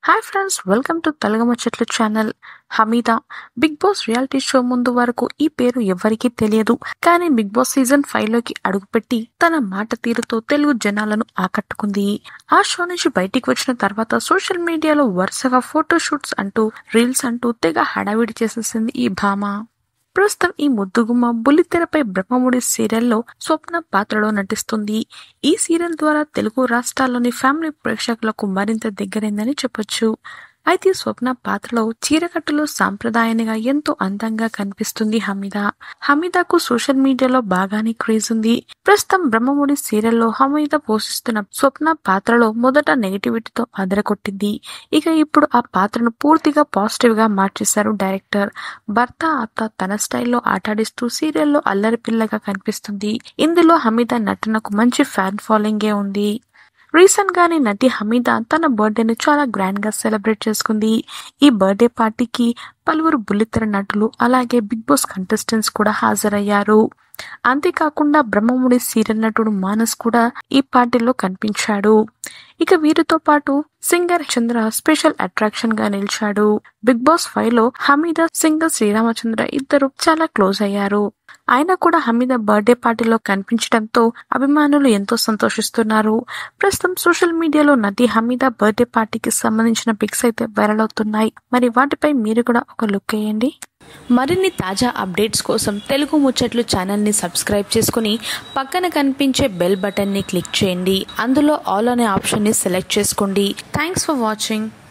hi friends welcome to Telugu Muchatlu channel Hamida Bigg Boss reality show ముందు వరకు ఈ పేరు ఎవరికీ తెలియదు కానీ బిగ్ బాస్ సీజన్ ఫైవ్ లోకి అడుగుపెట్టి తన మాట తీరుతో తెలుగు జనాలను ఆకట్టుకుంది ఆ షో నుంచి బయటికి వచ్చిన తర్వాత సోషల్ మీడియాలో వరుసగా ఫోటో షూట్స్ అంటూ రీల్స్ అంటూ తెగ హడావిడి చేసేసింది ఈ భామ ప్రస్తుతం ఈ ముద్దుగుమ్మ బుల్లితెరపై బ్రహ్మముడి సీరియల్లో స్వప్న పాత్రలో నటిస్తుంది ఈ సీరియల్ ద్వారా తెలుగు రాష్ట్రాల్లోని ఫ్యామిలీ ప్రేక్షకులకు మరింత దగ్గరైందని చెప్పొచ్చు అయితే స్వప్న పాత్రలో చీరకట్టులో సాంప్రదాయానిగా ఎంతో అందంగా కనిపిస్తుంది హమీద హమీదాకు సోషల్ మీడియాలో బాగానే క్రేజ్ ఉంది ప్రస్తుతం బ్రహ్మముడి సీరియల్లో హమీద పోషిస్తున్న స్వప్న పాత్రలో మొదట నెగిటివిటీతో అదరగొట్టింది ఇక ఇప్పుడు ఆ పాత్రను పూర్తిగా పాజిటివ్ గా మార్చేశారు డైరెక్టర్ భర్త అత్త తన స్టైల్లో ఆటాడిస్తూ సీరియల్లో అల్లరి పిల్లగా కనిపిస్తుంది ఇందులో హమీద నటనకు మంచి ఫ్యాన్ ఫాలోయింగే ఉంది రీసెంట్ గానే నటి హమీద తన బర్త్డేని చాలా గ్రాండ్ గా సెలబ్రేట్ చేసుకుంది ఈ బర్త్డే పార్టీకి పలువురు బుల్లితెర నటులు అలాగే బిగ్ బాస్ కంటెస్టెంట్స్ కూడా హాజరయ్యారు అంతేకాకుండా బ్రహ్మముడి సీరియల్ నటుడు మానస్ కూడా ఈ పార్టీలో కనిపించాడు ఇక వీరితో పాటు సింగర్ చంద్ర స్పెషల్ అట్రాక్షన్ గా నిలిచాడు బిగ్ బాస్ ఫైవ్ లో హమీద సింగర్ శ్రీరామచంద్ర ఇద్దరు చాలా క్లోజ్ అయ్యారు ఆయన కూడా హమీద బర్త్డే పార్టీలో కనిపించడంతో అభిమానులు ఎంతో సంతోషిస్తున్నారు ప్రస్తుతం సోషల్ మీడియాలో నటి హమీద బర్త్డే పార్టీకి సంబంధించిన పిక్స్ అయితే వైరల్ అవుతున్నాయి మరి వాటిపై మీరు కూడా ఒక లుక్ వేయండి మరిన్ని తాజా అప్డేట్స్ కోసం తెలుగు ముచ్చట్లు ఛానల్ని సబ్స్క్రైబ్ చేసుకుని పక్కన కనిపించే బెల్ బటన్ని క్లిక్ చేయండి అందులో ఆల్ అనే ఆప్షన్ని సెలెక్ట్ చేసుకోండి థ్యాంక్స్ ఫర్ వాచింగ్